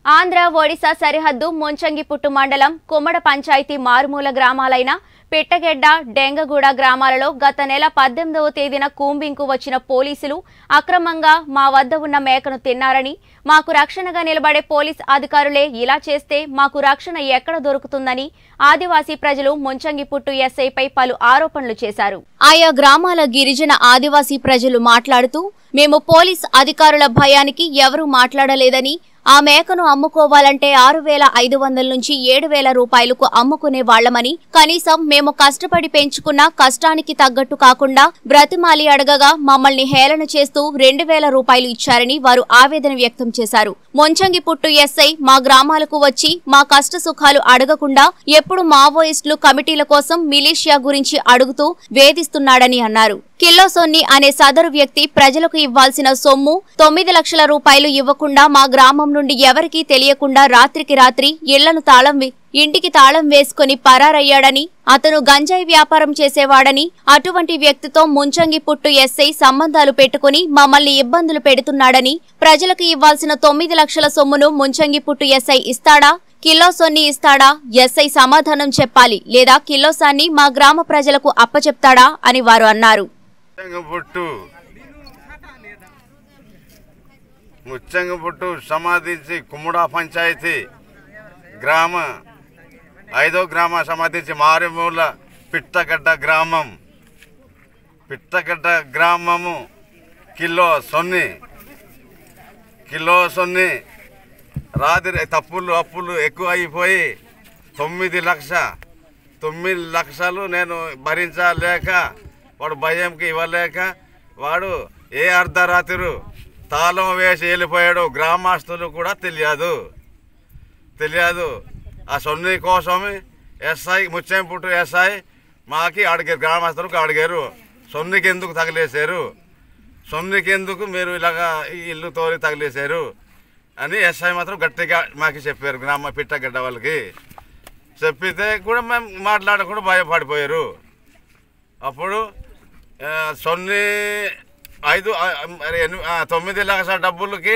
ఆంధ్ర ఒడిశా సరిహద్దు ముంచంగిపుట్టు మండలం కుమ్మడ పంచాయతీ మారుమూల గ్రామాలైన పిట్టగెడ్డ డెంగగూడ గ్రామాలలో గత నెల పద్దెనిమిదవ తేదీన కూంబింగ్కు వచ్చిన పోలీసులు అక్రమంగా మా వద్ద ఉన్న మేకను తిన్నారని మాకు రక్షణగా నిలబడే పోలీస్ అధికారులే ఇలా చేస్తే మాకు రక్షణ ఎక్కడ దొరుకుతుందని ఆదివాసీ ప్రజలు ముంచంగిపుట్టు ఎస్ఐపై పలు ఆరోపణలు చేశారు ఆయా గ్రామాల గిరిజన ఆదివాసీ ప్రజలు మాట్లాడుతూ మేము పోలీస్ అధికారుల భయానికి ఎవరూ మాట్లాడలేదని ఆ మేకను అమ్ముకోవాలంటే ఆరు వేల ఐదు వందల నుంచి ఏడు వేల రూపాయలకు అమ్ముకునే వాళ్లమని కనీసం మేము కష్టపడి పెంచుకున్న కష్టానికి తగ్గట్టు కాకుండా బ్రతిమాలి అడగగా మమ్మల్ని హేళన చేస్తూ రెండు వేల రూపాయలు ఇచ్చారని వారు ఆవేదన వ్యక్తం చేశారు మొంచంగిపుట్టు ఎస్ఐ మా గ్రామాలకు వచ్చి మా కష్ట సుఖాలు అడగకుండా ఎప్పుడు మావోయిస్టులు కమిటీల కోసం మిలీషియా గురించి అడుగుతూ వేధిస్తున్నాడని అన్నారు కిల్లోసొన్ని అనే సదరు వ్యక్తి ప్రజలకు ఇవ్వాల్సిన సొమ్ము తొమ్మిది లక్షల రూపాయలు ఇవ్వకుండా మా గ్రామం నుండి ఎవరికీ తెలియకుండా రాత్రికి రాత్రి ఇళ్లను తాళం వే- ఇంటికి తాళం వేసుకుని పరారయ్యాడని అతను గంజాయి వ్యాపారం చేసేవాడని అటువంటి వ్యక్తితో ముంచంగి పుట్టు ఎస్ఐ సంబంధాలు పెట్టుకుని మమ్మల్ని ఇబ్బందులు పెడుతున్నాడని ప్రజలకు ఇవ్వాల్సిన తొమ్మిది లక్షల సొమ్మును ముంచంగి పుట్టు ఎస్ఐ ఇస్తాడా కిల్లోసొన్ని ఇస్తాడా ఎస్ఐ సమాధానం చెప్పాలి లేదా కిల్లోసాన్ని మా గ్రామ ప్రజలకు అప్పచెప్తాడా అని వారు అన్నారు ముచ్చంగపుట్టు ముచ్చంగపుట్టు సమాధించి కుమ్ముడా పంచాయతీ గ్రామ ఐదో గ్రామ సమాధించి మారుమూల పిట్టగడ్డ గ్రామం పిట్టగడ్డ గ్రామము కిలో సొన్ని కిలో సొన్ని రాత్రి తప్పులు అప్పులు ఎక్కువ అయిపోయి తొమ్మిది లక్ష తొమ్మిది లక్షలు నేను భరించలేక వాడు భయంకి ఇవ్వలేక వాడు ఏ అర్ధరాత్రి తాళం వేసి వెళ్ళిపోయాడు గ్రామస్తులు కూడా తెలియదు తెలియదు ఆ సొన్ని కోసమే ఎస్ఐ ముచ్చెంపుట్టు ఎస్ఐ మాకి అడిగారు గ్రామస్తులకు అడిగారు సొన్నికి ఎందుకు తగిలేశారు సొన్నికి ఎందుకు మీరు ఇలాగా ఈ ఇల్లు తోలి తగిలేశారు అని ఎస్ఐ మాత్రం గట్టిగా మాకు చెప్పారు గ్రామ పిట్టగడ్డ వాళ్ళకి చెప్పితే కూడా మేము మాట్లాడకుండా భయపడిపోయారు అప్పుడు ఆ, సొన్ని ఐదు ఆ, మరి ఎనిమి- ఆ, తొమ్మిది లక్షల డబ్బులకి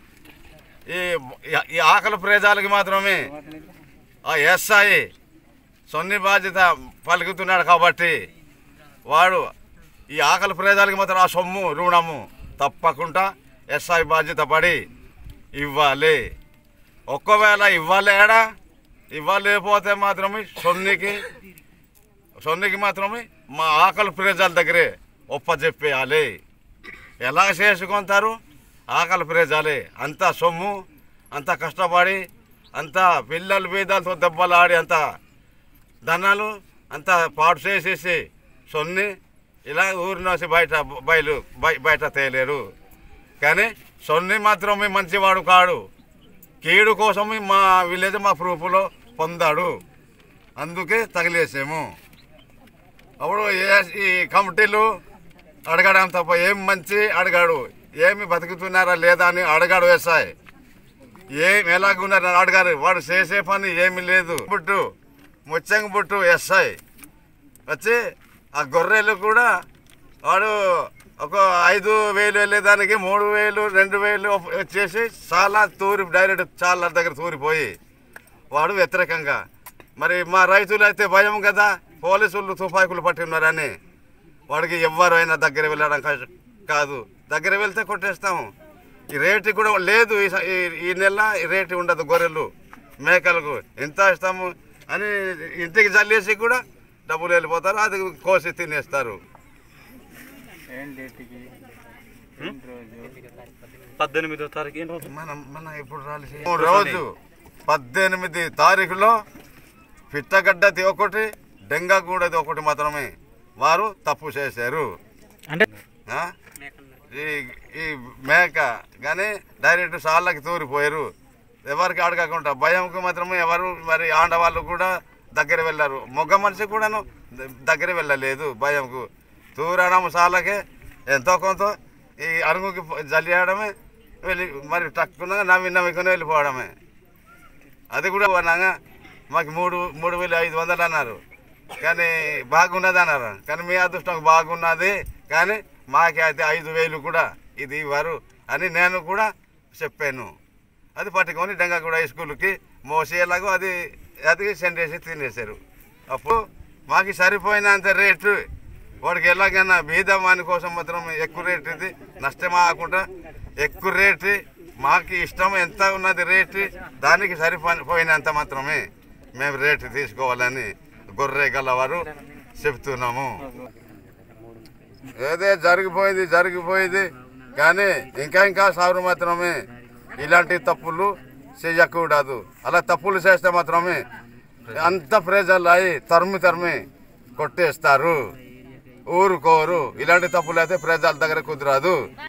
ఈ ఈ ఆకలి ప్రజలకి మాత్రమే ఆ ఎస్ఐ సొన్ని బాధ్యత పలుకుతున్నాడు కాబట్టి వాడు ఈ ఆకలి ప్రజలకి మాత్రం ఆ సొమ్ము రుణము తప్పకుండా ఎస్ఐ బాధ్యత పడి ఇవ్వాలి ఒక్కవేళ ఇవ్వలేడా ఇవ్వలేకపోతే మాత్రమే సొన్నికి సొన్నికి మాత్రమే మా ఆకలి ప్రజల దగ్గరే ఒప్పజెప్పేయాలి ఎలా చేసుకుంటారు ఆకలి ప్రజలే అంత సొమ్ము అంత కష్టపడి అంత పిల్లలు బీదాలతో దెబ్బలాడి అంత ధనాలు అంత పాటు చేసేసి సొన్ని ఇలా ఊరి నుంచి బయట బయలు బయ- బయట తేలేరు కానీ సొన్ని మాత్రమే మంచివాడు కాడు కీడు కోసమే మా విలేజ్ మా ప్రూఫ్లో పొందాడు అందుకే తగిలేసాము అప్పుడు ఏ- ఈ కమిటీలు అడగడం తప్ప ఏం మంచి అడిగాడు ఏమి బతుకుతున్నారా లేదా అని అడగాడు ఎస్ఐ ఏం ఎలాగున్నారని అడగారు వాడు చేసే పని ఏమీ లేదు పుట్టు ముచ్చంగ పుట్టు ఎస్ఐ వచ్చి ఆ గొర్రెలు కూడా వాడు ఒక ఐదు వేలు వెళ్ళేదానికి మూడు వేలు రెండు వేలు వచ్చేసి చాలా తూరి డైరెక్ట్ చాలా దగ్గర తూరిపోయి వాడు వ్యతిరేకంగా మరి మా రైతులు అయితే భయం కదా పోలీసులు తుపాకులు పట్టి ఉన్నారని వాడికి ఎవరైనా దగ్గర వెళ్ళడం కా- కాదు దగ్గర వెళ్తే కొట్టేస్తాము ఈ రేటు కూడా లేదు ఈ స- ఈ- ఈ నెల ఈ రేటు ఉండదు గొర్రెలు మేకలకు ఎంత ఇస్తాము అని ఇంటికి జల్లేసి కూడా డబ్బులు వెళ్ళిపోతారు అది కోసి తినేస్తారు ఏం డేట్కి ఏం రోజు పద్దెనిమిదో తారీఖు ఏం రోజు మనం మన ఇప్పుడు రాలి రోజు పద్దెనిమిది తారీఖులో పిట్టగడ్డది ఒకటి డెంగగూడది ఒకటి మాత్రమే వారు తప్పు చేశారు అంటే ఆ? ఈ ఈ మేక కానీ డైరెక్ట్ సాళ్ళకి తూరిపోయారు ఎవరికి అడగకుండా భయంకి మాత్రమే ఎవరు మరి ఆడవాళ్ళు కూడా దగ్గర వెళ్ళారు మొగ్గ మనిషి కూడాను ద- దగ్గర వెళ్ళలేదు భయంకు తూరడం సాళ్ళకే ఎంతో కొంత ఈ అరుగుకి జల్లియడమే వెళ్ళి మరి టక్కున నవ్వి నవ్వుకుని వెళ్ళిపోవడమే అది కూడా అనగా మాకు మూడు మూడు వేలు ఐదు వందలు అన్నారు కానీ బాగున్నది అన్నారు కానీ మీ అదృష్టం బాగున్నది కానీ మాకే అయితే ఐదు వేలు కూడా ఇది ఇవ్వరు అని నేను కూడా చెప్పాను అది పట్టుకొని డెంగగూడ స్కూల్కి మోసి ఎలాగో అది అది సెండ్ చేసి తినేశారు అప్పుడు మాకు సరిపోయినంత రేటు వాడికి ఎలాగైనా బీద వాని కోసం మాత్రం ఎక్కువ రేటు ఇది నష్టం ఆకుండా ఎక్కువ రేటు మాకు ఇష్టం ఎంత ఉన్నది రేటు దానికి సరిపోయినంత మాత్రమే మేము రేటు తీసుకోవాలని గొర్రె గలవారు చెప్తున్నాము ఏదే జరిగిపోయింది జరిగిపోయింది కానీ ఇంకా ఇంకా సారు మాత్రమే ఇలాంటి తప్పులు చేయకూడదు అలా తప్పులు చేస్తే మాత్రమే అంత ప్రజలు అయి తరిమి తరిమి కొట్టేస్తారు ఊరుకోరు ఇలాంటి తప్పులు అయితే ప్రజల దగ్గర కుదరదు